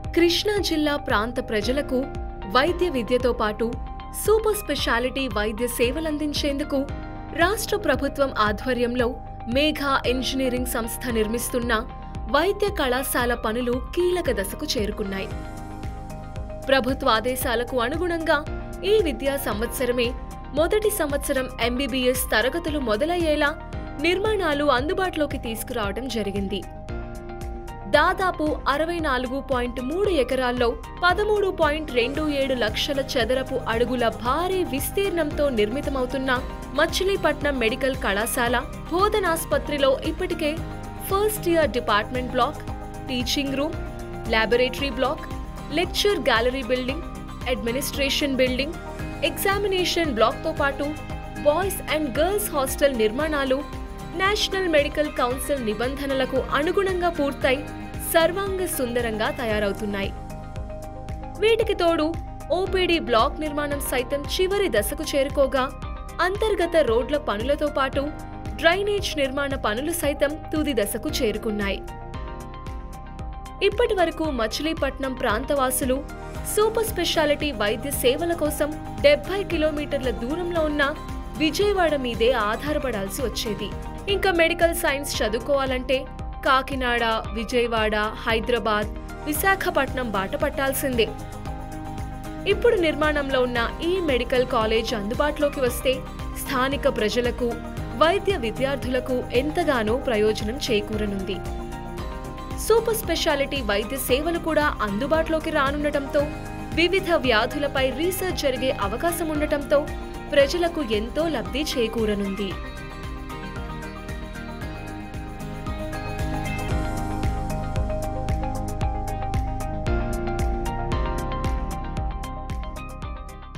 కృష్ణా జిల్లా ప్రాంత ప్రజలకు వైద్య విద్యతో పాటు సూపర్ స్పెషాలిటీ వైద్య సేవలందించేందుకు రాష్ట్ర ప్రభుత్వం ఆధ్వర్యంలో మేఘా ఇంజనీరింగ్ సంస్థ నిర్మిస్తున్న వైద్య కళాశాల పనులు కీలక దశకు చేరుకున్నాయి ప్రభుత్వ ఆదేశాలకు అనుగుణంగా ఈ విద్యా సంవత్సరమే మొదటి సంవత్సరం ఎంబీబీఎస్ తరగతులు మొదలయ్యేలా నిర్మాణాలు అందుబాటులోకి తీసుకురావడం జరిగింది దాదాపు అరవై నాలుగు పాయింట్ మూడు ఎకరాల్లో పదమూడు పాయింట్ రెండు ఏడు లక్షల చదరపు అడుగుల భారీ విస్తీర్ణంతో నిర్మితమవుతున్న మచిలీపట్నం మెడికల్ కళాశాల బోధనాస్పత్రిలో ఇప్పటికే first year department block teaching room laboratory block lecture gallery building administration building examination బ్లాక్తో పాటు బాయ్స్ అండ్ గర్ల్స్ హాస్టల్ నిర్మాణాలు నేషనల్ మెడికల్ కౌన్సిల్ నిబంధనలకు అనుగుణంగా పూర్తయి సర్వాంగ సుందరంగా తయారవుతున్నాయి వీటికి తోడు ఓపీడీ బ్లాక్ నిర్మాణం సైతం చివరి దశకు చేరుకోగా అంతర్గత రోడ్ల పనులతో పాటు డ్రైనేజ్ నిర్మాణ పనులు సైతం తుది దశకు చేరుకున్నాయి ఇప్పటి వరకు మచిలీపట్నం ప్రాంతవాసులు సూపర్ స్పెషాలిటీ వైద్య సేవల కోసం డెబ్బై కిలోమీటర్ల దూరంలో ఉన్న విజయవాడ మీదే ఆధారపడాల్సి వచ్చేది ఇంకా మెడికల్ సైన్స్ చదువుకోవాలంటే కాకినాడ విజయవాడ హైదరాబాద్ విశాఖపట్నం బాట పట్టాల్సిందే ఇప్పుడు నిర్మాణంలో ఉన్న ఈ మెడికల్ కాలేజ్ అందుబాటులోకి వస్తే స్థానిక ప్రజలకు వైద్య విద్యార్థులకు ఎంతగానో ప్రయోజనం చేకూరనుంది సూపర్ స్పెషాలిటీ వైద్య సేవలు కూడా అందుబాటులోకి రానుండటంతో వివిధ వ్యాధులపై రీసెర్చ్ జరిగే అవకాశం ఉండటంతో ప్రజలకు ఎంతో లబ్ధి చేకూరనుంది